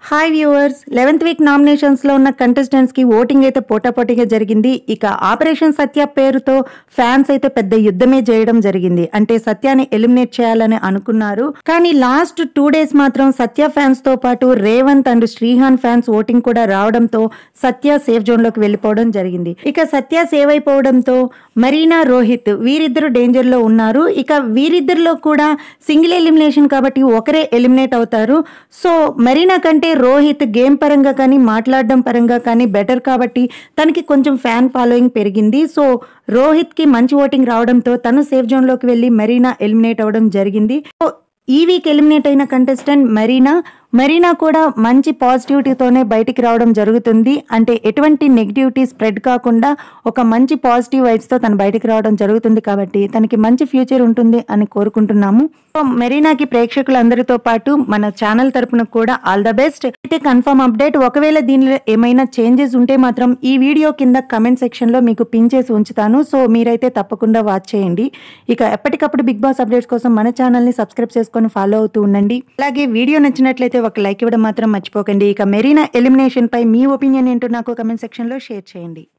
hi viewers eleventh week nominations లో ఉన్న contestants కి ఓటింగ్ అయితే పోటాపోటీగా జరిగింది ఇక ఆపరేషన్ సత్య పేరుతో ఫ్యాన్స్ అయితే పెద్ద యుద్ధమే చేయడం జరిగింది అంటే సత్యాని ఎలిమినేట్ చేయాలని అనుకున్నారు కానీ లాస్ట్ టూ డేస్ మాత్రం సత్య ఫ్యాన్స్ తో పాటు Revanth and Srihan fans voting కూడా రావడంతో సత్య సేఫ్ జోన్ లోకి వెళ్ళిపోవడం జరిగింది ఇక సత్య సేవ్ అయిపోవడంతో మరీనా రోహిత్ వీరిద్దరు డేంజర్ లో ఉన్నారు ఇక వీరిద్దరిలో కూడా సింగిల్ ఎలిమినేషన్ కాబట్టి ఒకరే ఎలిమినేట్ అవుతారు సో మరీనా కంటే రోహిత్ గేమ్ పరంగా కానీ మాట్లాడడం పరంగా కానీ బెటర్ కాబట్టి తనకి కొంచెం ఫ్యాన్ ఫాలోయింగ్ పెరిగింది సో రోహిత్ కి మంచి ఓటింగ్ రావడంతో తను సేఫ్ జోన్ లోకి వెళ్ళి మరీనా ఎలిమినేట్ అవ్వడం జరిగింది సో ఈ వీక్ ఎలిమినేట్ అయిన కంటెస్టెంట్ మరీనా మరీనా కూడా మంచి పాజిటివిటీతోనే బయటికి రావడం జరుగుతుంది అంటే ఎటువంటి నెగిటివిటీ స్ప్రెడ్ కాకుండా ఒక మంచి పాజిటివ్ వైబ్స్తో తను బయటికి రావడం జరుగుతుంది కాబట్టి తనకి మంచి ఫ్యూచర్ ఉంటుంది అని కోరుకుంటున్నాము సో మెరీనాకి ప్రేక్షకులందరితో పాటు మన ఛానల్ తరపున కూడా ఆల్ ద బెస్ట్ అయితే కన్ఫర్మ్ అప్డేట్ ఒకవేళ దీనిలో ఏమైనా చేంజెస్ ఉంటే మాత్రం ఈ వీడియో కింద కమెంట్ సెక్షన్లో మీకు పిన్ చేసి ఉంచుతాను సో మీరైతే తప్పకుండా వాచ్ చేయండి ఇక ఎప్పటికప్పుడు బిగ్ బాస్ అప్డేట్స్ కోసం మన ఛానల్ని సబ్స్క్రైబ్ చేసుకొని ఫాలో అవుతూ ఉండండి అలాగే వీడియో నచ్చినట్లయితే ఒక లైక్ ఇవ్వడం మాత్రం మర్చిపోకండి ఇక మెరీనా ఎలిమినేషన్ పై మీ ఒపీనియన్ ఏంటో నాకు కమెంట్ సెక్షన్లో షేర్ చేయండి